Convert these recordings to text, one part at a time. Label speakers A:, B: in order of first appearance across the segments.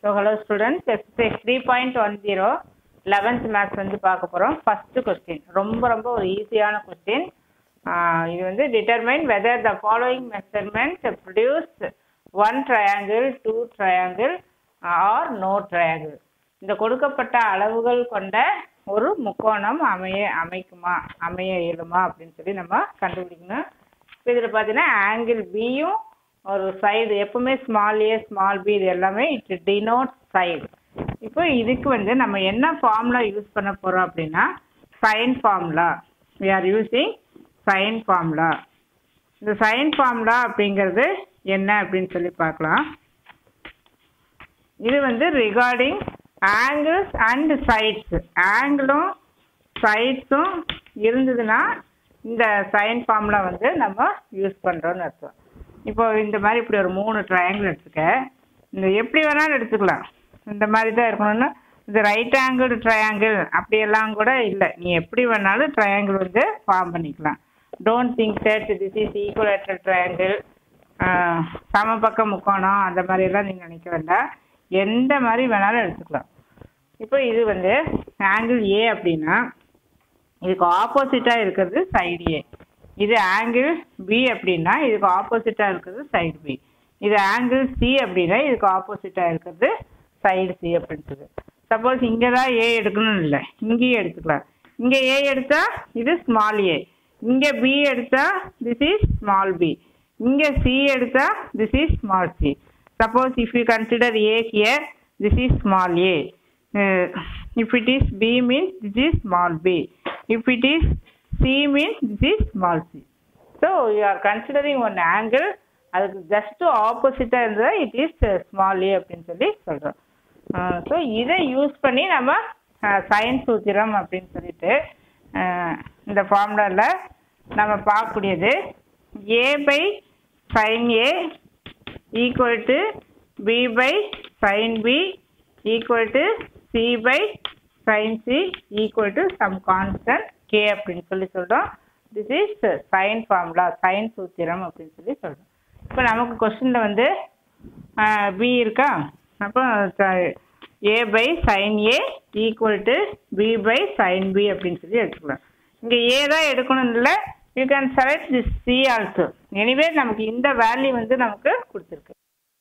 A: so hello students exercise three point one zero eleventh maths வந்து பார்க்க போகிறோம் first question ரொம்ப ரொம்ப ஒரு ஈஸியான கொஸ்டின் இது வந்து determine whether the following measurement produce one triangle two triangle or no triangle இந்த கொடுக்கப்பட்ட அளவுகள் கொண்ட ஒரு முக்கோணம் அமைய அமைக்குமா அமைய இயலுமா அப்படின்னு சொல்லி நம்ம கண்டுபிடிக்கணும் இப்போ இதில் பார்த்தீங்கன்னா ஆங்கிள் பியும் ஒரு சைடு எப்பவுமே ஸ்மால் ஏ ஸ்மால் பி இது எல்லாமே இட் டினோட் சைடு இப்போ இதுக்கு வந்து நம்ம என்ன ஃபார்முலா யூஸ் பண்ண போகிறோம் அப்படின்னா sine formula we are using sine formula இந்த சைன் ஃபார்முலா அப்படிங்கிறது என்ன அப்படின்னு சொல்லி பார்க்கலாம் இது வந்து ரிகார்டிங் ஆங்கிள்ஸ் அண்ட் சைட்ஸ் ஆங்கிளும் சைட்ஸும் இருந்ததுன்னா இந்த சைன் ஃபார்முலா வந்து நம்ம யூஸ் பண்ணுறோன்னு அர்த்தம் இப்போ இந்த மாதிரி இப்படி ஒரு மூணு ட்ரையாங்கிள் எடுத்துக்க இந்த எப்படி வேணாலும் எடுத்துக்கலாம் இந்த மாதிரி தான் இருக்கணும்னா இது ரைட் ஆங்கிள் ட்ரையாங்கிள் அப்படியெல்லாம் கூட இல்லை நீ எப்படி வேணாலும் ட்ரையாங்கிள் வந்து ஃபார்ம் பண்ணிக்கலாம் don't think that this is equilateral triangle சமபக்க முக்கோணம் அந்த மாதிரியெல்லாம் நீங்கள் நினைக்க வேண்டாம் எந்த மாதிரி வேணாலும் எடுத்துக்கலாம் இப்போ இது வந்து ஆங்கிள் ஏ அப்படின்னா இதுக்கு ஆப்போசிட்டாக இருக்கிறது சைடு ஏ இது ஆங்கிள் பி அப்படின்னா இதுக்கு ஆப்போசிட்டாக இருக்கிறது சைடு பி இது ஆங்கிள் சி அப்படின்னா இதுக்கு ஆப்போசிட்டாக இருக்கிறது சைடு சி அப்படின்னு சொல்லி சப்போஸ் இங்கே தான் ஏ எடுக்கணும்னு இல்லை இங்கேயும் எடுத்துக்கலாம் இங்கே ஏ எடுத்தா இது ஸ்மால் ஏ இங்கே பி எடுத்தா திஸ் இஸ் ஸ்மால் பி இங்கே சி எடுத்தா this is small C suppose if you consider A here this is small A if it is B means this is small B if it is C means this is small C so you are considering one angle அதுக்கு just ஆப்போசிட்டாக இருந்தால் it is small ஏ அப்படின்னு சொல்லி சொல்கிறோம் so இதை use பண்ணி நம்ம sign சூத்திரம் அப்படின்னு சொல்லிட்டு இந்த ஃபார்முலாவில் நம்ம பார்க்கக்கூடியது A by sine A equal to B by sine B equal to C by sine C equal to some constant K அப்படின்னு சொல்லி சொல்கிறோம் this is sine formula sine சூத்திரம் அப்படின்னு சொல்லி சொல்கிறோம் இப்போ நமக்கு கொஸ்டினில் வந்து பி இருக்கா அப்போ A by sine A equal to B by sine B அப்படின்னு சொல்லி எடுத்துக்கலாம் இங்கே ஏ தான் எடுக்கணும் இல்லை you can select this C also anyway நமக்கு இந்த வேல்யூ வந்து நமக்கு கொடுத்துருக்கு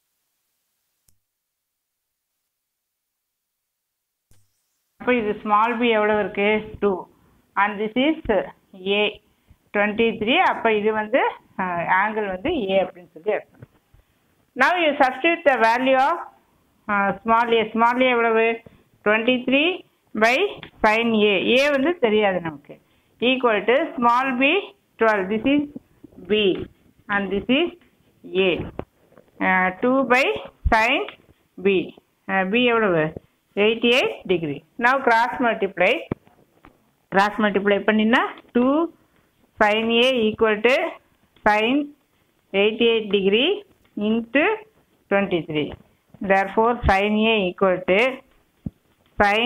A: அப்போ இது ஸ்மால் பி எவ்வளோ இருக்கு two and this is A twenty three அப்போ இது வந்து ஆங்கிள் வந்து ஏ அப்படின்னு சொல்லி எடுக்கணும் now you substitute the value of small A small A எவ்வளவு twenty three by sine A A வந்து தெரியாது நமக்கு equal to small B twelve this is B and this is A two by sine B B எவ்வளவு eighty eight degree now cross multiply cross multiply பண்ணினா two sine A equal to sine eighty eight degree into twenty three therefore sin A equal to sin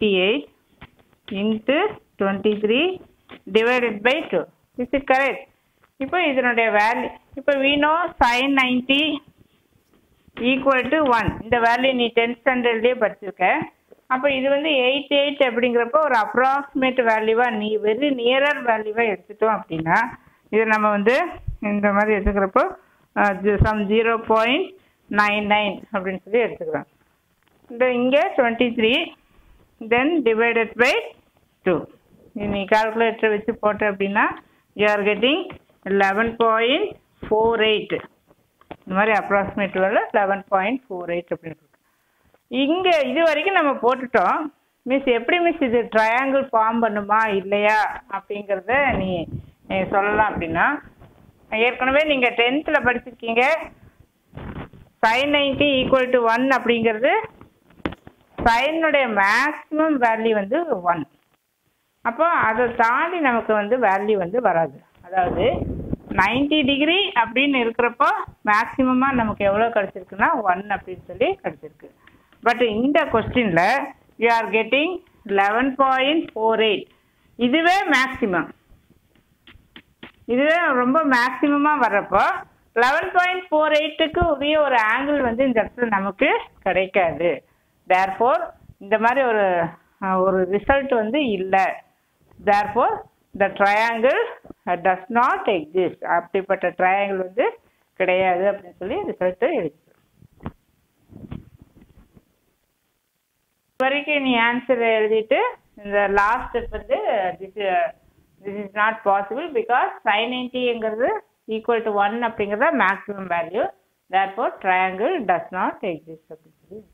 A: 88 into 23 divided by 2 is it correct இப்போ இதனுடைய value இப்போ we know sin 90 equal to one இந்த value நீ tenth ஸ்டாண்டர்ட்லேயே படிச்சிருக்க அப்போ இது வந்து எயிட் எயிட் அப்படிங்கிறப்போ ஒரு அப்ராக்சிமேட் வேல்யூவாக நீ வெரி நியரர் வேல்யூவாக எடுத்துட்டோம் அப்படின்னா இதை நம்ம வந்து இந்த மாதிரி எடுத்துக்கிறப்போ some zero point nine nine அப்படின்னு சொல்லி எடுத்துக்கலாம் இந்த இங்கே twenty three then divided by two நீ கால்குலேட்டர் வச்சு போட்ட அப்படின்னா you are getting eleven point four eight இந்த மாதிரி அப்ராக்சிமேட் வேலை லெவன் பாயிண்ட் ஃபோர் எயிட் அப்படின்னு இருக்கு இங்கே இது வரைக்கும் நம்ம போட்டுட்டோம் மிஸ் எப்படி மிஸ் இது ட்ரையாங்கிள் ஃபார்ம் பண்ணுமா இல்லையா அப்படிங்கிறத நீ சொல்லலாம் அப்படின்னா ஏற்கனவே நீங்கள் டென்த்தில் படிச்சிருக்கீங்க sine ninety equal to one அப்படிங்கிறது சைனுடைய மேக்ஸிமம் வேல்யூ வந்து ஒன் அப்போ அதை தாண்டி நமக்கு வந்து வேல்யூ வந்து வராது அதாவது நைன்டி டிகிரி அப்படின்னு இருக்கிறப்போ மேக்ஸிமமாக நமக்கு எவ்வளோ கிடச்சிருக்குன்னா ஒன் அப்படின்னு சொல்லி கிடச்சிருக்கு பட் இந்த கொஸ்டினில் you are getting eleven point four eight இதுவே மேக்ஸிமம் இதுவே ரொம்ப மேக்ஸிமமாக வர்றப்போ லெவன் பாயிண்ட் ஃபோர் எயிட்டுக்கு உரிய ஒரு ஆங்கிள் வந்து இந்த இடத்துல நமக்கு கிடைக்காது தேர்ஃபோர் இந்த மாதிரி ஒரு அஹ், ஒரு ரிசல்ட் வந்து இல்லை therefore the triangle does not exist அப்படிப்பட்ட ட்ரையாங்கிள் வந்து கிடையாது அப்படின்னு சொல்லி ரிசல்ட்டு எழுதி வரைக்கும் நீ ஆன்சர் எழுதிட்டு இந்த லாஸ்ட் ஸ்டெப் வந்து this this is not possible because sine நைன்டிங்கிறது ஈக்குவல் டு ஒன் அப்படிங்கிறத maximum value therefore triangle does not exist அப்படின்னு சொல்லி